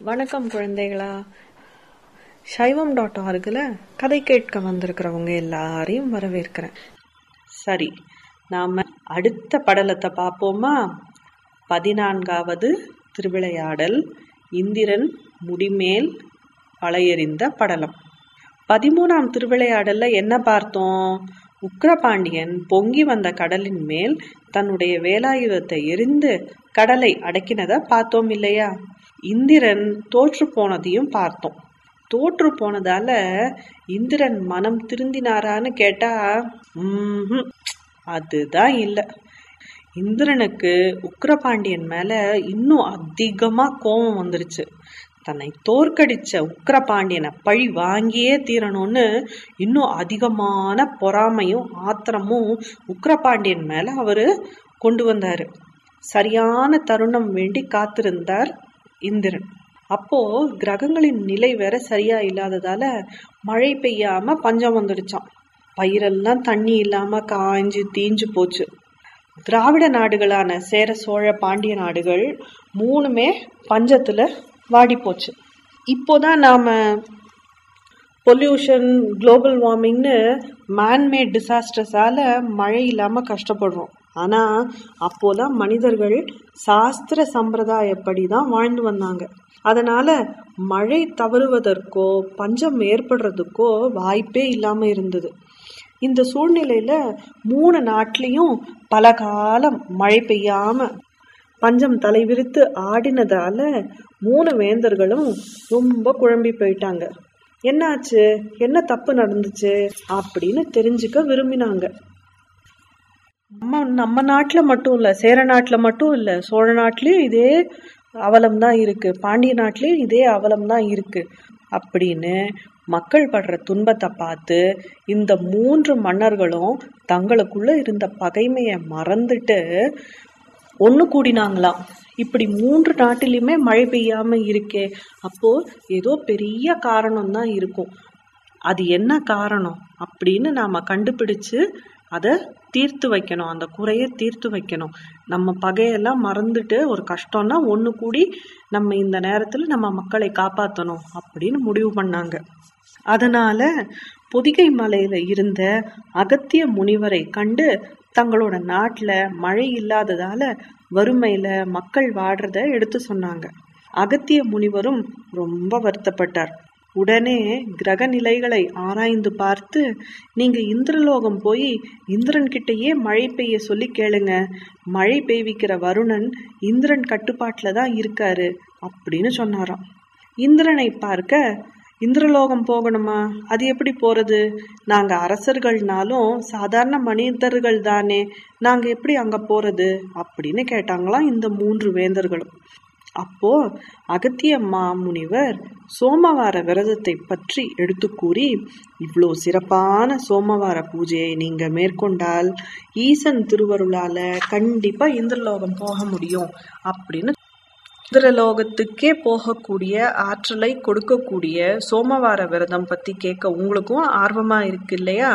வணக்கம் குழந்தைகளா சைவம் டாட் ஆர்கில் கதை கேட்க வந்திருக்கிறவங்க எல்லாரையும் வரவேற்கிறேன் சரி நாம அடுத்த படலத்தை பார்ப்போமா பதினான்காவது திருவிளையாடல் இந்திரன் முடிமேல் பழையறிந்த படலம் பதிமூணாம் திருவிளையாடல்ல என்ன பார்த்தோம் உக்கிரபாண்டியன் பொங்கி வந்த கடலின் மேல் தன்னுடைய வேலாயுதத்தை எரிந்து கடலை அடக்கினதை பார்த்தோம் இல்லையா இந்திரன் தோற்று போனதையும் பார்த்தோம் தோற்று போனதால இந்திரன் மனம் திருந்தினாரான்னு கேட்டா ம்ஹும், அதுதான் இல்லை இந்திரனுக்கு உக்கிரபாண்டியன் மேல இன்னும் அதிகமா கோபம் வந்துருச்சு தன்னை தோற்கடிச்ச உக்கிரபாண்டியனை பழி வாங்கியே தீரணும்னு இன்னும் அதிகமான பொறாமையும் ஆத்திரமும் உக்கிரபாண்டியன் மேல அவரு கொண்டு வந்தாரு சரியான தருணம் வேண்டி காத்திருந்தார் இந்திரன் அப்போ கிரகங்களின் நிலை வேற சரியா இல்லாததால மழை பெய்யாம பஞ்சம் வந்துடுச்சாம் பயிரெல்லாம் தண்ணி இல்லாம காய்ஞ்சு தீஞ்சு போச்சு திராவிட நாடுகளான சேர சோழ பாண்டிய நாடுகள் மூணுமே பஞ்சத்துல வாடி போச்சு இப்போதான் நாம பொல்யூஷன் குளோபல் வார்மிங்னு மேன்மேட் டிசாஸ்டர்ஸால மழை இல்லாம கஷ்டப்படுறோம் ஆனா அப்போலாம் மனிதர்கள் சாஸ்திர சம்பிரதாயப்படி தான் வாழ்ந்து வந்தாங்க அதனால மழை தவறுவதற்கோ பஞ்சம் ஏற்படுறதுக்கோ வாய்ப்பே இல்லாம இருந்தது இந்த சூழ்நிலையில மூணு நாட்டிலையும் பல காலம் மழை பெய்யாம பஞ்சம் தலைவிரித்து ஆடினதால மூணு வேந்தர்களும் ரொம்ப குழம்பி போயிட்டாங்க என்னாச்சு என்ன தப்பு நடந்துச்சு அப்படின்னு தெரிஞ்சுக்க விரும்பினாங்க நம்ம நம்ம நாட்டுல மட்டும் இல்ல சேர நாட்டுல மட்டும் இல்ல சோழ நாட்டிலயும் இதே அவலம் தான் இருக்கு பாண்டிய நாட்டிலயும் இதே அவலம் தான் இருக்கு அப்படின்னு மக்கள் படுற துன்பத்தை பார்த்து இந்த மூன்று மன்னர்களும் தங்களுக்குள்ள இருந்த பகைமையை மறந்துட்டு ஒன்று கூடினாங்களாம் இப்படி மூன்று நாட்டிலையுமே மழை பெய்யாம இருக்கே அப்போ ஏதோ பெரிய காரணம் தான் இருக்கும் அது என்ன காரணம் அப்படின்னு நாம கண்டுபிடிச்சு அதை தீர்த்து வைக்கணும் அந்த குறைய தீர்த்து வைக்கணும் நம்ம பகையெல்லாம் மறந்துட்டு ஒரு கஷ்டம்னா ஒன்று கூடி நம்ம இந்த நேரத்தில் நம்ம மக்களை காப்பாற்றணும் அப்படின்னு முடிவு பண்ணாங்க அதனால பொதிகை மலையில இருந்த அகத்திய முனிவரை கண்டு தங்களோட நாட்டுல மழை இல்லாததால வறுமையில மக்கள் வாடுறத எடுத்து சொன்னாங்க அகத்திய முனிவரும் ரொம்ப வருத்தப்பட்டார் உடனே கிரக நிலைகளை ஆராய்ந்து பார்த்து நீங்க இந்திரலோகம் போய் இந்திரன் கிட்டயே மழை பெய்ய சொல்லி கேளுங்க மழை பெய்விக்கிற வருணன் இந்திரன் கட்டுப்பாட்டுல தான் இருக்காரு அப்படின்னு சொன்னாராம் இந்திரனை பார்க்க இந்திரலோகம் போகணுமா அது எப்படி போறது நாங்க அரசர்கள்னாலும் சாதாரண மனிதர்கள் தானே நாங்க எப்படி அங்க போறது அப்படின்னு கேட்டாங்களாம் இந்த மூன்று வேந்தர்களும் அப்போ அகத்திய மாமுனிவர் சோமவார விரதத்தை பற்றி எடுத்து கூறி இவ்வளோ சிறப்பான சோமவார பூஜையை நீங்க மேற்கொண்டால் ஈசன் திருவருளால கண்டிப்பா இந்திரலோகம் போக முடியும் அப்படின்னு இந்திரலோகத்துக்கே போகக்கூடிய ஆற்றலை கொடுக்கக்கூடிய சோமவார விரதம் பத்தி கேட்க உங்களுக்கும் ஆர்வமா இருக்கு இல்லையா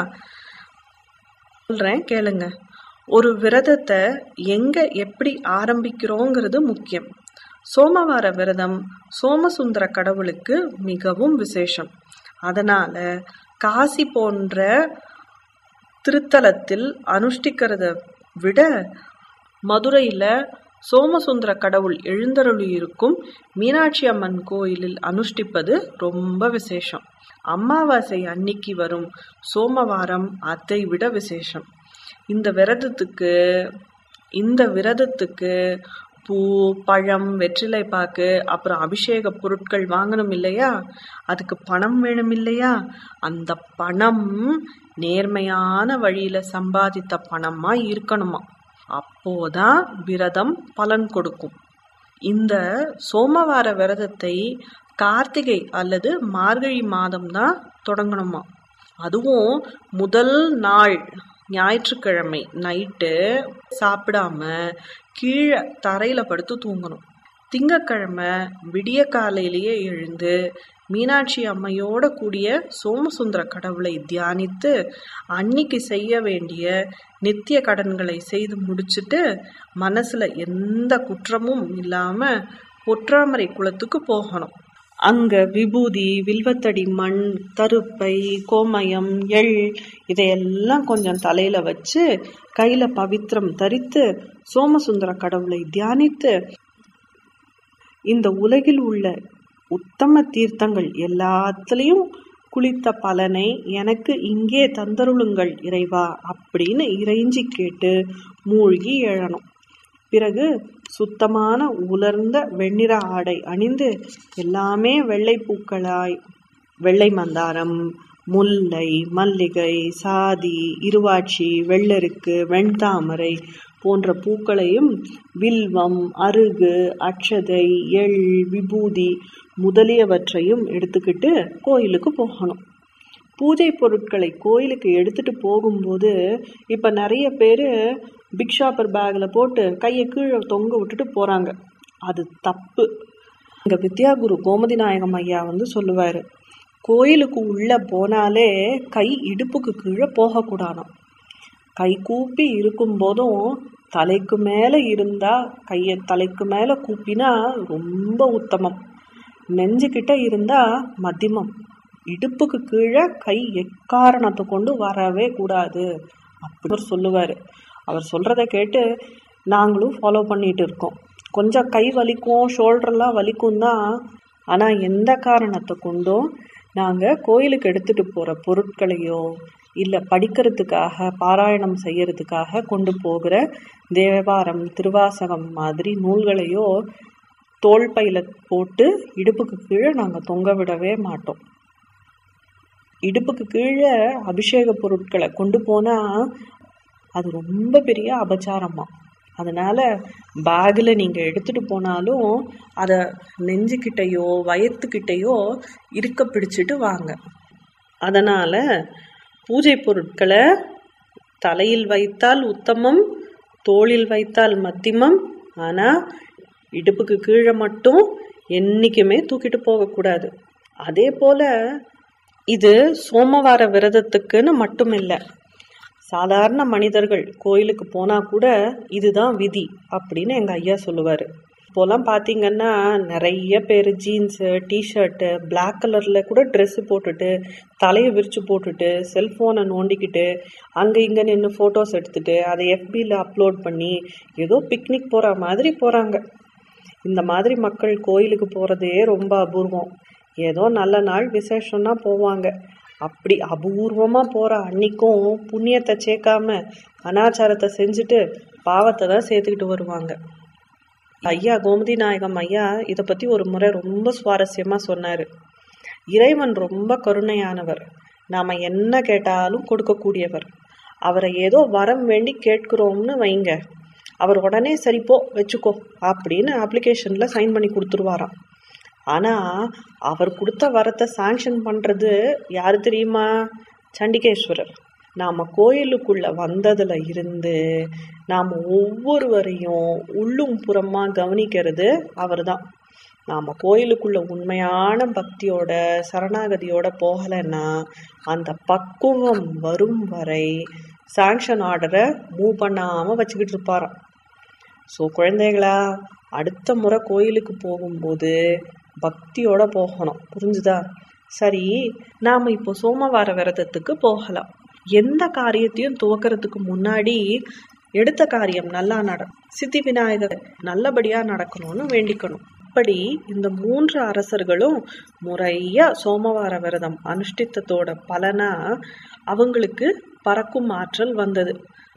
சொல்றேன் கேளுங்க ஒரு விரதத்தை எங்க எப்படி ஆரம்பிக்கிறோங்கிறது முக்கியம் சோமவார விரதம் சோமசுந்தர கடவுளுக்கு மிகவும் விசேஷம் அதனால காசி போன்ற திருத்தலத்தில் அனுஷ்டிக்கிறத விட மதுரையில சோமசுந்தர கடவுள் எழுந்தருளி இருக்கும் மீனாட்சி அம்மன் கோயிலில் அனுஷ்டிப்பது ரொம்ப விசேஷம் அமாவாசை அன்னிக்கு வரும் சோமவாரம் அதை விட விசேஷம் இந்த விரதத்துக்கு இந்த விரதத்துக்கு பூ பழம் வெற்றிலை பாக்கு அப்புறம் அபிஷேக பொருட்கள் வாங்கணும் இல்லையா அதுக்கு பணம் வேணும் இல்லையா அந்த பணம் நேர்மையான வழியில சம்பாதித்த பணமா இருக்கணுமா அப்போதான் விரதம் பலன் கொடுக்கும் இந்த சோமவார விரதத்தை கார்த்திகை அல்லது மார்கழி மாதம் தான் தொடங்கணுமா அதுவும் முதல் நாள் ஞாயிற்றுக்கிழமை நைட்டு சாப்பிடாம கீழே தரையில படுத்து தூங்கணும் திங்கக்கிழமை விடிய காலையிலேயே எழுந்து மீனாட்சி அம்மையோட கூடிய சோமசுந்தர கடவுளை தியானித்து அன்னிக்கு செய்ய வேண்டிய நித்திய கடன்களை செய்து முடிச்சுட்டு மனசுல எந்த குற்றமும் இல்லாம பொற்றாமரை குளத்துக்கு போகணும் அங்க விபூதி வில்வத்தடி மண் தருப்பை கோமயம் எள் இதையெல்லாம் கொஞ்சம் தலையில வச்சு கையில பவித்திரம் தரித்து சோமசுந்தர கடவுளை தியானித்து இந்த உலகில் உள்ள உத்தம தீர்த்தங்கள் எல்லாத்துலேயும் குளித்த பலனை எனக்கு இங்கே தந்தருளுங்கள் இறைவா அப்படின்னு இறைஞ்சி கேட்டு மூழ்கி எழணும் பிறகு சுத்தமான உலர்ந்த வெண்ணிற ஆடை அணிந்து எல்லாமே வெள்ளை பூக்களாய் வெள்ளை மந்தாரம் முல்லை மல்லிகை சாதி இருவாட்சி வெள்ளருக்கு வெண்தாமரை போன்ற பூக்களையும் வில்வம் அருகு அட்சதை எள் விபூதி முதலியவற்றையும் எடுத்துக்கிட்டு கோயிலுக்கு போகணும் பூஜை பொருட்களை கோயிலுக்கு எடுத்துட்டு போகும்போது இப்போ நிறைய பேர் பிக் ஷாப்பர் பேக்கில் போட்டு கையை கீழே தொங்க விட்டுட்டு போகிறாங்க அது தப்பு இங்கே வித்யாகுரு கோமதி நாயகம் ஐயா வந்து சொல்லுவார் கோயிலுக்கு உள்ளே போனாலே கை இடுப்புக்கு கீழே போகக்கூடாதாம் கை கூப்பி இருக்கும்போதும் தலைக்கு மேலே இருந்தால் கையை தலைக்கு மேலே கூப்பினா ரொம்ப உத்தமம் நெஞ்சுக்கிட்ட இருந்தால் மத்தியமம் இடுப்புக்கு கீழே கை எக்காரணத்தை கொண்டு வரவே கூடாது அப்படி அவர் சொல்லுவார் அவர் சொல்கிறத கேட்டு நாங்களும் ஃபாலோ பண்ணிட்டு இருக்கோம் கொஞ்சம் கை வலிக்கும் ஷோல்டர்லாம் வலிக்கும் தான் ஆனால் எந்த காரணத்தை கொண்டும் நாங்கள் கோயிலுக்கு எடுத்துகிட்டு போகிற பொருட்களையோ இல்லை படிக்கிறதுக்காக பாராயணம் செய்யறதுக்காக கொண்டு போகிற தேவாரம் திருவாசகம் மாதிரி நூல்களையோ தோல் பையில போட்டு இடுப்புக்கு கீழே நாங்கள் தொங்க விடவே மாட்டோம் இடுப்புக்கு கீழே அபிஷேக பொருட்களை கொண்டு போனால் அது ரொம்ப பெரிய அபச்சாரமா அதனால பேக்கில் நீங்கள் எடுத்துட்டு போனாலும் அதை நெஞ்சுக்கிட்டேயோ வயத்துக்கிட்டேயோ இருக்க பிடிச்சிட்டு வாங்க அதனால் பூஜை பொருட்களை தலையில் வைத்தால் உத்தமம் தோளில் வைத்தால் மத்தியமம் ஆனால் இடுப்புக்கு கீழே மட்டும் என்றைக்குமே தூக்கிட்டு போகக்கூடாது அதே போல் இது சோமவார விரதத்துக்குன்னு மட்டும் இல்லை சாதாரண மனிதர்கள் கோயிலுக்கு போனால் கூட இதுதான் விதி அப்படின்னு எங்கள் ஐயா சொல்லுவார் இப்போலாம் பார்த்தீங்கன்னா நிறைய பேர் ஜீன்ஸு டிஷர்ட்டு பிளாக் கலரில் கூட ட்ரெஸ்ஸு போட்டுட்டு தலையை விரித்து போட்டுட்டு செல்ஃபோனை நோண்டிக்கிட்டு அங்கே இங்கே நின்று ஃபோட்டோஸ் எடுத்துட்டு அதை எஃபியில் அப்லோட் பண்ணி ஏதோ பிக்னிக் போகிற மாதிரி போகிறாங்க இந்த மாதிரி மக்கள் கோயிலுக்கு போகிறதே ரொம்ப அபூர்வம் ஏதோ நல்ல நாள் விசேஷம்னா போவாங்க அப்படி அபூர்வமாக போகிற அன்னைக்கும் புண்ணியத்தை சேர்க்காம அனாச்சாரத்தை செஞ்சுட்டு பாவத்தை தான் சேர்த்துக்கிட்டு வருவாங்க ஐயா கோமதி நாயகம் ஐயா இதை பற்றி ஒரு முறை ரொம்ப சுவாரஸ்யமாக சொன்னார் இறைவன் ரொம்ப கருணையானவர் நாம் என்ன கேட்டாலும் கொடுக்கக்கூடியவர் அவரை ஏதோ வரம் வேண்டி கேட்குறோம்னு வைங்க அவர் உடனே சரிப்போ வச்சுக்கோ அப்படின்னு அப்ளிகேஷனில் சைன் பண்ணி கொடுத்துருவாராம் ஆனால் அவர் கொடுத்த வரத்தை சாங்ஷன் பண்ணுறது யார் தெரியுமா சண்டிகேஸ்வரர் நாம் கோயிலுக்குள்ளே வந்ததில் இருந்து நாம் ஒவ்வொருவரையும் உள்ளும் புறமாக கவனிக்கிறது அவர் தான் நாம் கோயிலுக்குள்ள உண்மையான பக்தியோட சரணாகதியோட போகலைன்னா அந்த பக்குவம் வரும் வரை சாங்ஷன் ஆர்டரை மூவ் பண்ணாமல் வச்சுக்கிட்டு இருப்பாராம் ஸோ குழந்தைகளா அடுத்த முறை கோயிலுக்கு போகும்போது பக்தியோட போகணும் புரிஞ்சுதா சரி நாம் இப்போ சோமவார விரதத்துக்கு போகலாம் எந்த காரியத்தையும் துவக்கிறதுக்கு முன்னாடி எடுத்த காரியம் நல்லா நட சித்தி விநாயகர் நல்லபடியா நடக்கணும்னு வேண்டிக்கணும் இப்படி இந்த மூன்று அரசர்களும் முறையா சோமவார விரதம் அனுஷ்டித்தத்தோட பலனா அவங்களுக்கு பறக்கும் ஆற்றல் வந்தது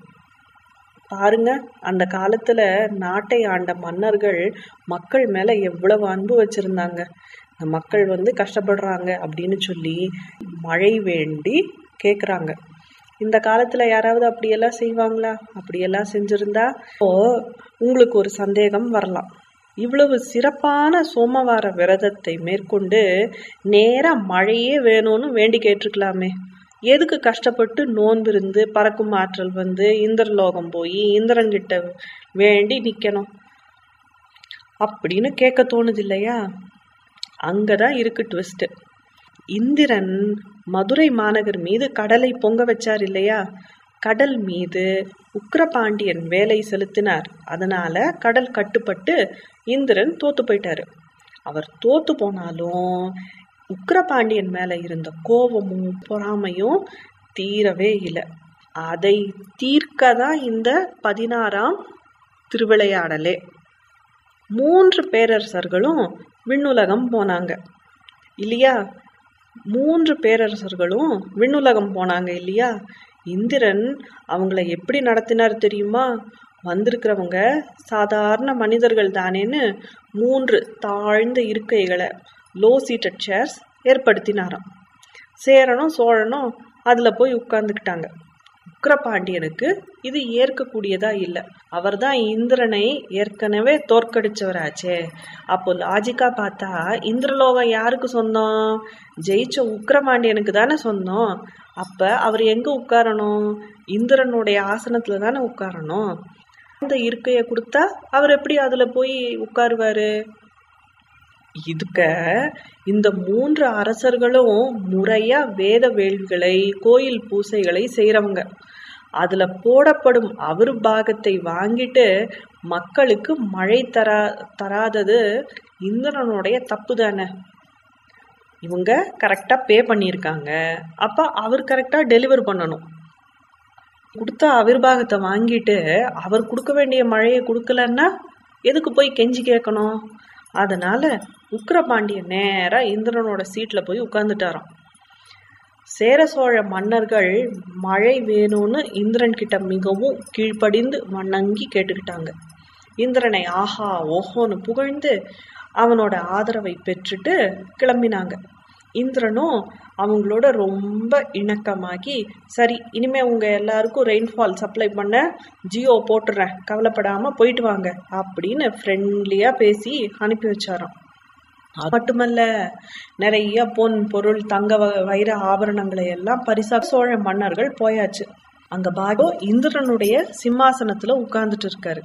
பாருங்க அந்த காலத்துல நாட்டை ஆண்ட மன்னர்கள் மக்கள் மேல எவ்வளவு அன்பு வச்சிருந்தாங்க இந்த மக்கள் வந்து கஷ்டப்படுறாங்க அப்படின்னு சொல்லி மழை வேண்டி கேக்குறாங்க இந்த காலத்துல யாராவது அப்படியெல்லாம் செய்வாங்களா அப்படியெல்லாம் செஞ்சிருந்தா இப்போ உங்களுக்கு ஒரு சந்தேகம் வரலாம் இவ்வளவு சிறப்பான சோமவார விரதத்தை மேற்கொண்டு நேரா மழையே வேணும்னு வேண்டி கேட்டிருக்கலாமே எதுக்கு கஷ்டப்பட்டு நோன்பிருந்து பறக்கும் ஆற்றல் வந்து இந்திரலோகம் போய் இந்திரங்கிட்ட வேண்டி நிக்கணும் அப்படின்னு கேட்க தோணுது இல்லையா அங்கதான் இருக்கு ட்விஸ்ட் இந்திரன் மதுரை மாநகர் மீது கடலை பொங்க வச்சார் இல்லையா கடல் மீது உக்கிரபாண்டியன் வேலை செலுத்தினார் அதனால கடல் கட்டுப்பட்டு இந்திரன் தோத்து போயிட்டாரு அவர் தோத்து போனாலும் உக்கிரபாண்டியன் மேல இருந்த கோபமும் பொறாமையும் தீரவே இல்லை அதை தீர்க்க தான் இந்த பதினாறாம் திருவிளையாடலே மூன்று பேரரசர்களும் விண்ணுலகம் போனாங்க இல்லையா மூன்று பேரரசர்களும் விண்ணுலகம் போனாங்க இல்லையா இந்திரன் அவங்கள எப்படி நடத்தினார் தெரியுமா வந்திருக்கிறவங்க சாதாரண மனிதர்கள் தானேன்னு மூன்று தாழ்ந்த இருக்கைகளை லோ சீட்டட் சேர்ஸ் ஏற்படுத்தினாராம் சேரனும் சோழனும் அதில் போய் உட்கார்ந்துக்கிட்டாங்க உக்கிரபாண்டியனுக்கு இது ஏற்கக்கூடியதா இல்லை அவர் தான் இந்திரனை ஏற்கனவே தோற்கடிச்சவராச்சே அப்போ லாஜிக்கா பார்த்தா இந்திரலோகம் யாருக்கு சொந்தம் ஜெயிச்ச உக்கிரபாண்டியனுக்கு தானே சொந்தம் அப்ப அவர் எங்க உட்காரணும் இந்திரனுடைய ஆசனத்துல தானே உட்காரணும் அந்த இருக்கைய கொடுத்தா அவர் எப்படி அதுல போய் உட்காருவாரு இதுக்க இந்த மூன்று அரசர்களும் முறையா வேத வேள்விகளை கோயில் பூசைகளை செய்றவங்க அதுல போடப்படும் அவர் பாகத்தை வாங்கிட்டு மக்களுக்கு மழை தரா தராதது இந்திரனுடைய தப்பு தானே இவங்க கரெக்டா பே பண்ணியிருக்காங்க அப்ப அவர் கரெக்டா டெலிவர் பண்ணணும் கொடுத்த அவிர்வாகத்தை வாங்கிட்டு அவர் கொடுக்க வேண்டிய மழையை கொடுக்கலன்னா எதுக்கு போய் கெஞ்சி கேட்கணும் அதனால உக்கிரபாண்டியன் நேரா இந்திரனோட சீட்ல போய் உட்கார்ந்துட்டாராம் சேர சோழ மன்னர்கள் மழை வேணும்னு இந்திரன் கிட்ட மிகவும் கீழ்ப்படிந்து வணங்கி கேட்டுக்கிட்டாங்க இந்திரனை ஆஹா ஓஹோன்னு புகழ்ந்து அவனோட ஆதரவை பெற்றுட்டு கிளம்பினாங்க இந்திரனும் அவங்களோட ரொம்ப இணக்கமாகி சரி இனிமே உங்க எல்லாருக்கும் ரெயின்ஃபால் சப்ளை பண்ண ஜியோ போட்டுறேன் கவலைப்படாம போயிட்டு வாங்க அப்படின்னு ஃப்ரெண்ட்லியா பேசி அனுப்பி வச்சாராம் அது மட்டுமல்ல நிறைய பொன் பொருள் தங்க வ- வைர ஆபரணங்களை எல்லாம் பரிசா சோழ மன்னர்கள் போயாச்சு அங்க பாகோ இந்திரனுடைய சிம்மாசனத்துல உட்கார்ந்துட்டு இருக்காரு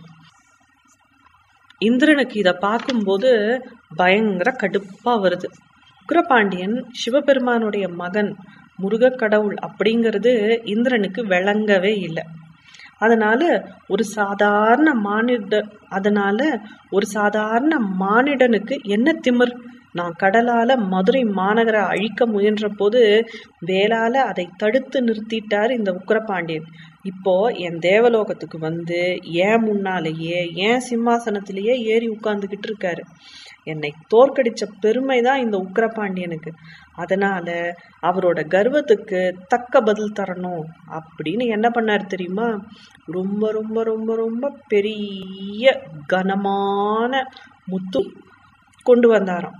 இந்திரனுக்கு இத பார்க்கும்போது பயங்கர கடுப்பா வருது உக்கிரபாண்டியன் சிவபெருமானுடைய மகன் முருகக் கடவுள் அப்படிங்கிறது இந்திரனுக்கு விளங்கவே இல்லை அதனால ஒரு சாதாரண மானிட அதனால ஒரு சாதாரண மானிடனுக்கு என்ன திமிர் நான் கடலால மதுரை மாநகரை அழிக்க முயன்ற போது வேளால அதை தடுத்து நிறுத்திட்டார் இந்த உக்கிரபாண்டியன் இப்போ என் தேவலோகத்துக்கு வந்து ஏன் முன்னாலேயே ஏன் சிம்மாசனத்திலேயே ஏறி உட்கார்ந்துகிட்டு இருக்காரு என்னை தோற்கடிச்ச பெருமை தான் இந்த உக்கிரபாண்டியனுக்கு அதனால அவரோட கர்வத்துக்கு தக்க பதில் தரணும் அப்படின்னு என்ன பண்ணார் தெரியுமா ரொம்ப ரொம்ப ரொம்ப ரொம்ப பெரிய கனமான முத்து கொண்டு வந்தாராம்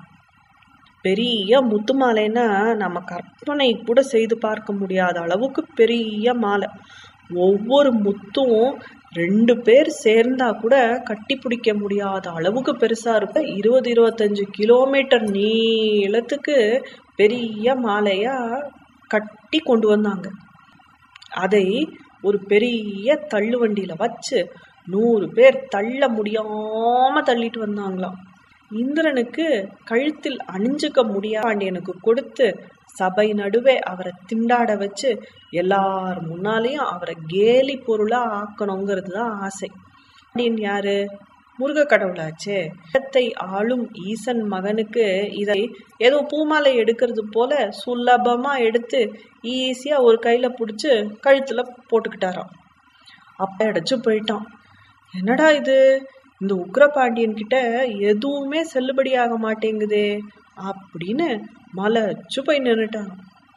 பெரிய முத்து மாலைன்னா நம்ம கற்பனை கூட செய்து பார்க்க முடியாத அளவுக்கு பெரிய மாலை ஒவ்வொரு முத்தும் ரெண்டு பேர் சேர்ந்தா கூட கட்டி பிடிக்க முடியாத அளவுக்கு பெருசா இருப்ப இருபது இருபத்தஞ்சு கிலோமீட்டர் நீளத்துக்கு பெரிய மாலையா கட்டி கொண்டு வந்தாங்க அதை ஒரு பெரிய தள்ளு வண்டியில வச்சு நூறு பேர் தள்ள முடியாம தள்ளிட்டு வந்தாங்களாம் இந்திரனுக்கு கழுத்தில் அணிஞ்சுக்க முடியா பாண்டியனுக்கு கொடுத்து சபை நடுவே அவரை திண்டாட வச்சு எல்லார் முன்னாலேயும் அவரை கேலி பொருளா ஆக்கணுங்கிறது தான் ஆசை பாண்டியன் யாரு முருக கடவுளாச்சே இடத்தை ஆளும் ஈசன் மகனுக்கு இதை ஏதோ பூமாலை எடுக்கிறது போல சுலபமா எடுத்து ஈஸியா ஒரு கையில புடிச்சு கழுத்துல போட்டுக்கிட்டாராம் அப்ப அடைச்சு போயிட்டான் என்னடா இது இந்த உக்ரபாண்டியன் கிட்ட எதுவுமே செல்லுபடியாக மாட்டேங்குதே அப்படின்னு மலைச்சு போய் நின்னுட்டான்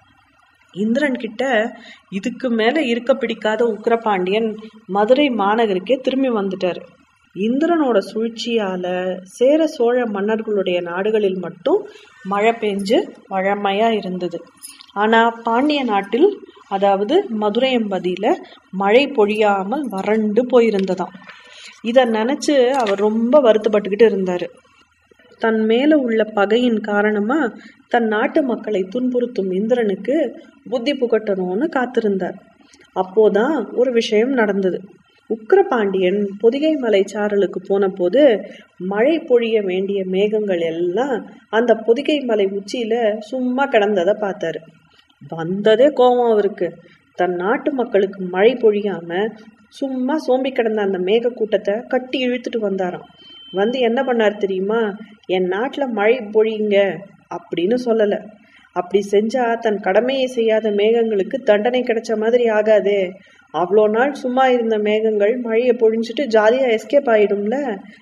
இந்திரன் கிட்ட இதுக்கு மேல இருக்க பிடிக்காத உக்ரபாண்டியன் மதுரை மாநகருக்கே திரும்பி வந்துட்டாரு இந்திரனோட சூழ்ச்சியால சேர சோழ மன்னர்களுடைய நாடுகளில் மட்டும் மழை பெஞ்சு வழமையா இருந்தது ஆனா பாண்டிய நாட்டில் அதாவது மதுரையம்பதியில மழை பொழியாமல் வறண்டு போயிருந்ததாம் இத நினைச்சு அவர் ரொம்ப வருத்தப்பட்டுக்கிட்டு இருந்தாரு தன் மேல உள்ள பகையின் காரணமா தன் நாட்டு மக்களை துன்புறுத்தும் இந்திரனுக்கு புத்தி புகட்டணும்னு காத்திருந்தார் அப்போதான் ஒரு விஷயம் நடந்தது உக்கிரபாண்டியன் பொதிகை மலை சாரலுக்கு போன போது மழை பொழிய வேண்டிய மேகங்கள் எல்லாம் அந்த பொதிகை மலை உச்சியில சும்மா கிடந்ததை பார்த்தாரு வந்ததே கோபம் அவருக்கு தன் நாட்டு மக்களுக்கு மழை பொழியாம சும்மா சோம்பி கிடந்த அந்த மேக கூட்டத்தை கட்டி இழுத்துட்டு வந்தாராம் வந்து என்ன பண்ணார் தெரியுமா என் நாட்டில் மழை பொழியுங்க அப்படின்னு சொல்லலை அப்படி செஞ்சா தன் கடமையை செய்யாத மேகங்களுக்கு தண்டனை கிடைச்ச மாதிரி ஆகாதே அவ்வளோ நாள் சும்மா இருந்த மேகங்கள் மழையை பொழிஞ்சிட்டு ஜாலியா எஸ்கேப் ஆயிடும்ல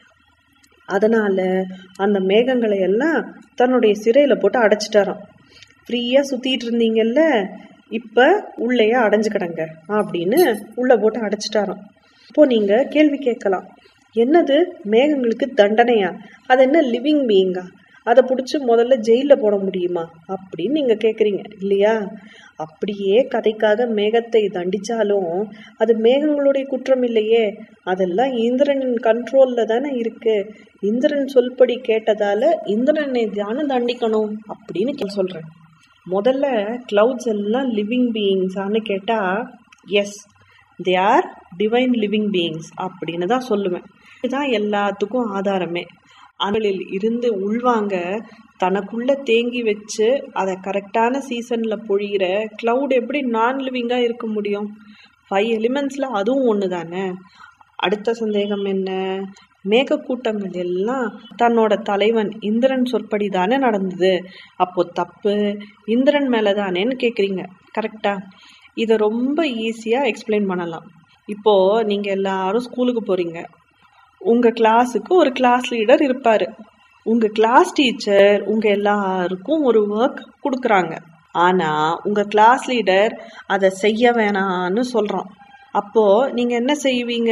அதனால அந்த மேகங்களை எல்லாம் தன்னுடைய சிறையில போட்டு அடைச்சிட்டாராம் ஃப்ரீயா சுத்திட்டு இருந்தீங்கல்ல இப்ப உள்ளேயே அடைஞ்சு கிடங்க அப்படின்னு உள்ள போட்டு அடைச்சிட்டாராம் இப்போ நீங்க கேள்வி கேட்கலாம் என்னது மேகங்களுக்கு தண்டனையா அது என்ன லிவிங் பீயிங்கா அதை பிடிச்சி முதல்ல ஜெயிலில் போட முடியுமா அப்படின்னு நீங்கள் கேட்குறீங்க இல்லையா அப்படியே கதைக்காக மேகத்தை தண்டிச்சாலும் அது மேகங்களுடைய குற்றம் இல்லையே அதெல்லாம் இந்திரனின் கண்ட்ரோலில் தானே இருக்கு இந்திரன் சொல்படி கேட்டதால இந்திரனை தானே தண்டிக்கணும் அப்படின்னு நான் சொல்கிறேன் முதல்ல கிளவுட்ஸ் எல்லாம் லிவிங் பீயிங்ஸான்னு கேட்டால் yes they are divine living beings அப்படின்னு தான் சொல்லுவேன் இதுதான் எல்லாத்துக்கும் ஆதாரமே அனலில் இருந்து உள்வாங்க தனக்குள்ள தேங்கி வச்சு அதை கரெக்டான சீசனில் பொழிகிற க்ளவுட் எப்படி நான் லிவிங்காக இருக்க முடியும் ஃபைவ் எலிமெண்ட்ஸில் அதுவும் ஒன்று தானே அடுத்த சந்தேகம் என்ன மேகக்கூட்டங்கள் எல்லாம் தன்னோட தலைவன் இந்திரன் சொற்படி தானே நடந்தது அப்போ தப்பு இந்திரன் மேலே தானேன்னு கேட்குறீங்க கரெக்டா இதை ரொம்ப ஈஸியாக எக்ஸ்பிளைன் பண்ணலாம் இப்போது நீங்கள் எல்லாரும் ஸ்கூலுக்கு போகிறீங்க உங்கள் கிளாஸுக்கு ஒரு கிளாஸ் லீடர் இருப்பார் உங்கள் கிளாஸ் டீச்சர் உங்கள் எல்லாருக்கும் ஒரு ஒர்க் கொடுக்குறாங்க ஆனால் உங்கள் கிளாஸ் லீடர் அதை செய்ய வேணான்னு சொல்கிறான் அப்போது நீங்கள் என்ன செய்வீங்க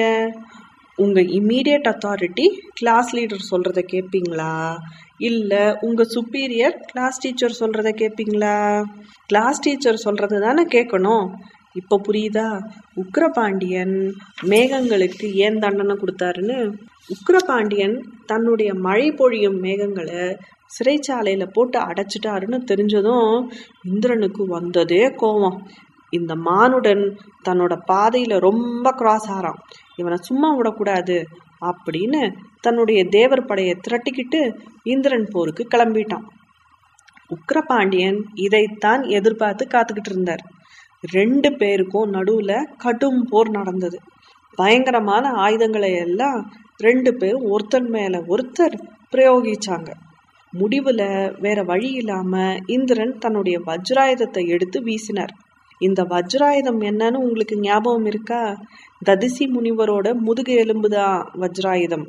உங்கள் இம்மீடியட் அத்தாரிட்டி கிளாஸ் லீடர் சொல்கிறத கேட்பீங்களா இல்லை உங்கள் சுப்பீரியர் கிளாஸ் டீச்சர் சொல்கிறத கேட்பீங்களா கிளாஸ் டீச்சர் சொல்கிறது தானே கேட்கணும் இப்போ புரியுதா உக்கிரபாண்டியன் மேகங்களுக்கு ஏன் தண்டனை கொடுத்தாருன்னு உக்கிரபாண்டியன் தன்னுடைய மழை பொழியும் மேகங்களை சிறைச்சாலையில் போட்டு அடைச்சிட்டாருன்னு தெரிஞ்சதும் இந்திரனுக்கு வந்ததே கோவம் இந்த மானுடன் தன்னோட பாதையில் ரொம்ப கிராஸ் ஆறான் இவனை சும்மா விடக்கூடாது அப்படின்னு தன்னுடைய தேவர் படையை திரட்டிக்கிட்டு இந்திரன் போருக்கு கிளம்பிட்டான் உக்கிரபாண்டியன் இதைத்தான் எதிர்பார்த்து காத்துக்கிட்டு இருந்தார் ரெண்டு பேருக்கும் நடுவுல கடும் போர் நடந்தது பயங்கரமான ஆயுதங்களை எல்லாம் ரெண்டு பேர் ஒருத்தர் மேல ஒருத்தர் பிரயோகிச்சாங்க முடிவுல வேற வழி இல்லாம இந்திரன் தன்னுடைய வஜ்ராயுதத்தை எடுத்து வீசினார் இந்த வஜ்ராயுதம் என்னன்னு உங்களுக்கு ஞாபகம் இருக்கா ததிசி முனிவரோட முதுகு எலும்புதான் வஜ்ராயுதம்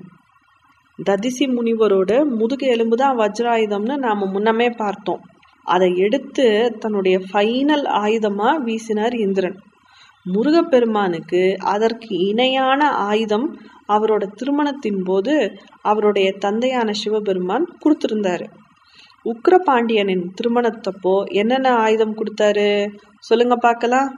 ததிசி முனிவரோட முதுகு எலும்பு தான் வஜ்ராயுதம்னு நாம முன்னமே பார்த்தோம் அதை எடுத்து தன்னுடைய ஃபைனல் ஆயுதமா வீசினார் இந்திரன் முருகப்பெருமானுக்கு அதற்கு இணையான ஆயுதம் அவரோட திருமணத்தின் போது அவருடைய தந்தையான சிவபெருமான் கொடுத்திருந்தாரு உக்கிரபாண்டியனின் திருமணத்தப்போ என்னென்ன ஆயுதம் கொடுத்தாரு சொல்லுங்க பார்க்கலாம்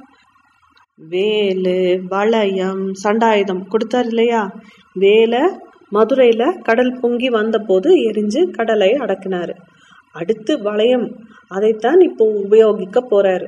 வேலு வளையம் சண்டாயுதம் கொடுத்தாரு இல்லையா வேலை மதுரையில கடல் பொங்கி வந்தபோது எரிஞ்சு கடலை அடக்கினாரு அடுத்து வளையம் அதைத்தான் இப்போ உபயோகிக்க போறாரு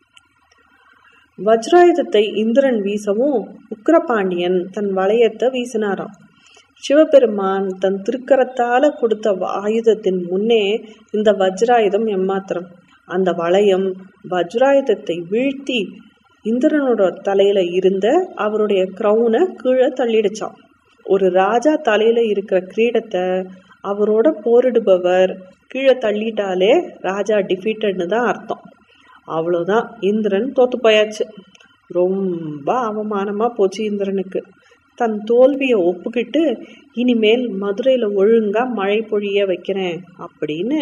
வஜ்ராயுதத்தை இந்திரன் வீசவும் உக்கிரபாண்டியன் தன் வளையத்தை வீசினாராம் சிவபெருமான் தன் திருக்கரத்தால கொடுத்த ஆயுதத்தின் முன்னே இந்த வஜ்ராயுதம் எம்மாத்திரம் அந்த வளையம் வஜ்ராயுதத்தை வீழ்த்தி இந்திரனோட தலையில இருந்த அவருடைய க்ரௌனை கீழே தள்ளிடுச்சான் ஒரு ராஜா தலையில இருக்கிற கிரீடத்தை அவரோட போரிடுபவர் கீழே தள்ளிட்டாலே ராஜா டிஃபீட்டட்னு தான் அர்த்தம் அவ்வளோதான் இந்திரன் தோத்து போயாச்சு ரொம்ப அவமானமா போச்சு இந்திரனுக்கு தன் தோல்வியை ஒப்புக்கிட்டு இனிமேல் மதுரையில் ஒழுங்கா மழை பொழிய வைக்கிறேன் அப்படின்னு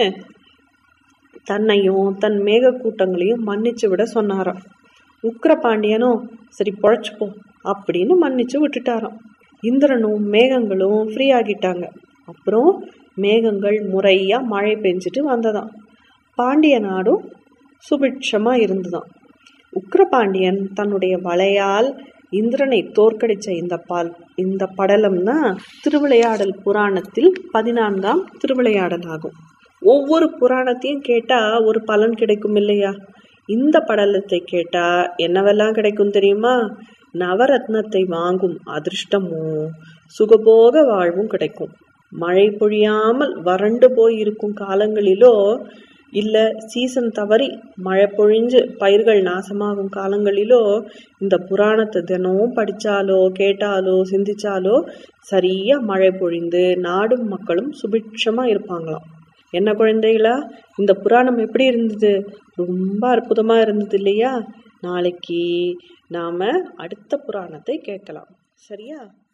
தன்னையும் தன் மேகக்கூட்டங்களையும் மன்னிச்சு விட சொன்னாராம் உக்கிரபாண்டியனும் சரி பொழைச்சுப்போம் அப்படின்னு மன்னிச்சு விட்டுட்டாராம் இந்திரனும் மேகங்களும் ஃப்ரீ ஆகிட்டாங்க அப்புறம் மேகங்கள் முறையா மழை பெஞ்சிட்டு வந்ததாம் பாண்டிய நாடும் சுபிட்சமா இருந்துதான் உக்கிரபாண்டியன் தன்னுடைய வலையால் இந்திரனை தோற்கடிச்ச இந்த பால் இந்த படலம் தான் திருவிளையாடல் புராணத்தில் பதினான்காம் திருவிளையாடல் ஆகும் ஒவ்வொரு புராணத்தையும் கேட்டா ஒரு பலன் கிடைக்கும் இல்லையா இந்த படலத்தை கேட்டா என்னவெல்லாம் கிடைக்கும் தெரியுமா நவரத்னத்தை வாங்கும் அதிர்ஷ்டமும் சுகபோக வாழ்வும் கிடைக்கும் மழை பொழியாமல் வறண்டு போய் இருக்கும் காலங்களிலோ இல்லை சீசன் தவறி மழை பொழிஞ்சு பயிர்கள் நாசமாகும் காலங்களிலோ இந்த புராணத்தை தினமும் படித்தாலோ கேட்டாலோ சிந்திச்சாலோ சரியாக மழை பொழிந்து நாடும் மக்களும் சுபிட்சமாக இருப்பாங்களாம் என்ன குழந்தைகளா இந்த புராணம் எப்படி இருந்தது ரொம்ப அற்புதமாக இருந்தது இல்லையா நாளைக்கு நாம் அடுத்த புராணத்தை கேட்கலாம் சரியா